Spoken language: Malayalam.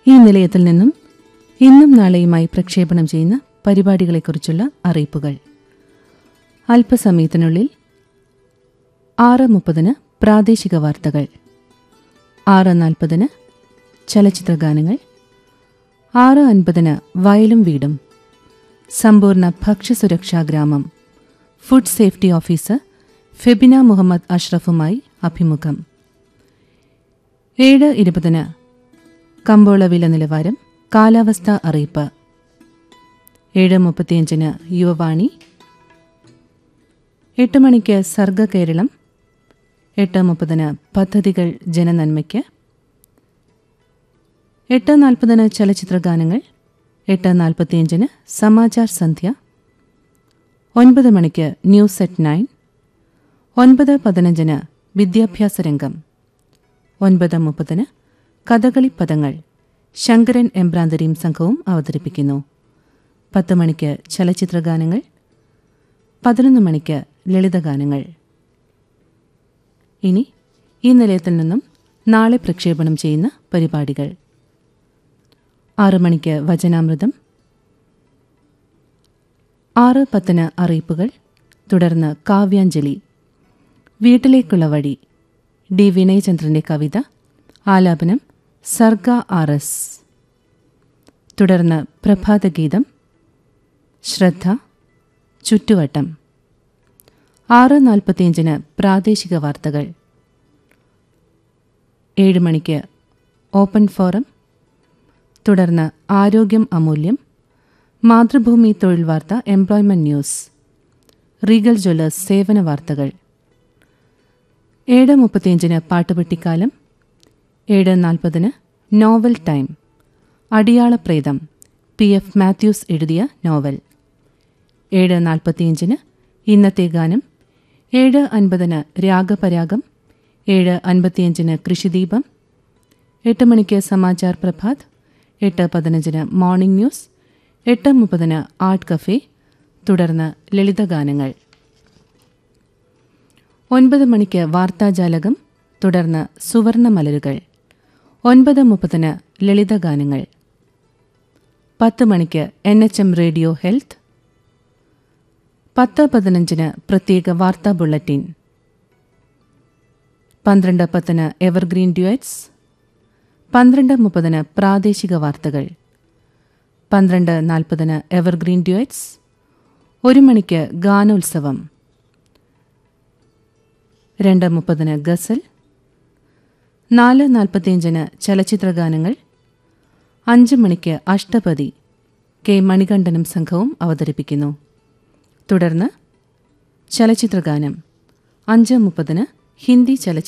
ഈ നിലയത്തിൽ നിന്നും ഇന്നും നാളെയുമായി പ്രക്ഷേപണം ചെയ്യുന്ന പരിപാടികളെക്കുറിച്ചുള്ള അറിയിപ്പുകൾ അല്പസമയത്തിനുള്ളിൽ ആറ് മുപ്പതിന് പ്രാദേശിക വാർത്തകൾ ആറ് നാൽപ്പതിന് ചലച്ചിത്രഗാനങ്ങൾ ആറ് അൻപതിന് വയലും വീടും സമ്പൂർണ്ണ ഭക്ഷ്യസുരക്ഷാ ഗ്രാമം food safety officer Febina Muhammad അഷ്റഫുമായി അഭിമുഖം ഏഴ് ഇരുപതിന് കമ്പോള വില നിലവാരം കാലാവസ്ഥ അറിയിപ്പ് ഏഴ് മുപ്പത്തിയഞ്ചിന് യുവവാണി എട്ട് മണിക്ക് സർഗ കേരളം എട്ട് മുപ്പതിന് പദ്ധതികൾ ജനനന്മയ്ക്ക് എട്ട് നാൽപ്പതിന് ചലച്ചിത്ര ഗാനങ്ങൾ എട്ട് നാൽപ്പത്തിയഞ്ചിന് സമാചാർ സന്ധ്യ ഒൻപത് മണിക്ക് ന്യൂസ് അറ്റ് നയൻ ഒൻപത് പതിനഞ്ചിന് വിദ്യാഭ്യാസ രംഗം ഒൻപത് മുപ്പതിന് കഥകളി പദങ്ങൾ ശങ്കരൻ എംബ്രാന്തരിയും സംഘവും അവതരിപ്പിക്കുന്നു പത്ത് മണിക്ക് ചലച്ചിത്ര ഗാനങ്ങൾ പതിനൊന്ന് മണിക്ക് ലളിതഗാനങ്ങൾ ഇനി ഈ നിലയത്തിൽ നിന്നും നാളെ പ്രക്ഷേപണം ചെയ്യുന്ന പരിപാടികൾ ആറ് മണിക്ക് വചനാമൃതം ആറ് പത്തിന് അറിയിപ്പുകൾ തുടർന്ന് കാവ്യാഞ്ജലി വീട്ടിലേക്കുള്ള വഴി ഡി വിനയചന്ദ്രന്റെ കവിത ആലാപനം സർഗ ആർ എസ് തുടർന്ന് പ്രഭാതഗീതം ശ്രദ്ധ ചുറ്റുവട്ടം ആറ് നാൽപ്പത്തിയഞ്ചിന് പ്രാദേശിക വാർത്തകൾ ഏഴ് മണിക്ക് ഓപ്പൺ ഫോറം തുടർന്ന് ആരോഗ്യം അമൂല്യം മാതൃഭൂമി തൊഴിൽ വാർത്ത എംപ്ലോയ്മെന്റ് ന്യൂസ് റീഗൽ ജ്വല്ലേഴ്സ് സേവന വാർത്തകൾ ഏഴ് മുപ്പത്തിയഞ്ചിന് പാട്ടുപെട്ടിക്കാലം ഏഴ് നാൽപ്പതിന് നോവൽ ടൈം അടിയാളപ്രേതം പി എഫ് മാത്യൂസ് എഴുതിയ നോവൽ ഏഴ് നാൽപ്പത്തിയഞ്ചിന് ഇന്നത്തെ ഗാനം ഏഴ് അൻപതിന് രാഗപരാഗം ഏഴ് അൻപത്തിയഞ്ചിന് കൃഷിദീപം എട്ട് മണിക്ക് സമാചാർ പ്രഭാത് എട്ട് പതിനഞ്ചിന് മോർണിംഗ് ന്യൂസ് എട്ട് മുപ്പതിന് ആർട്ട് കഫേ തുടർന്ന് ലളിതഗാനങ്ങൾ ഒൻപത് മണിക്ക് വാർത്താജാലകം തുടർന്ന് സുവർണ മലരുകൾ ഒൻപത് മുപ്പതിന് ലളിതഗാനങ്ങൾ പത്ത് മണിക്ക് N H M radio health പത്ത് പതിനഞ്ചിന് പ്രത്യേക വാർത്താ ബുള്ളറ്റിൻ പന്ത്രണ്ട് പത്തിന് എവർഗ്രീൻ ഡ്യുവറ്റ്സ് പന്ത്രണ്ട് മുപ്പതിന് പ്രാദേശിക വാർത്തകൾ പന്ത്രണ്ട് നാൽപ്പതിന് എവർഗ്രീൻ ഡ്യുവറ്റ്സ് ഒരു മണിക്ക് ഗാനോത്സവം രണ്ട് മുപ്പതിന് ഗസൽ നാല് നാൽപ്പത്തിയഞ്ചിന് ചലച്ചിത്രഗാനങ്ങൾ അഞ്ച് മണിക്ക് അഷ്ടപതി കെ മണികണ്ഠനും സംഘവും അവതരിപ്പിക്കുന്നു തുടർന്ന് ചലച്ചിത്രഗാനം അഞ്ച് മുപ്പതിന് ഹിന്ദി ചലച്ചിത്ര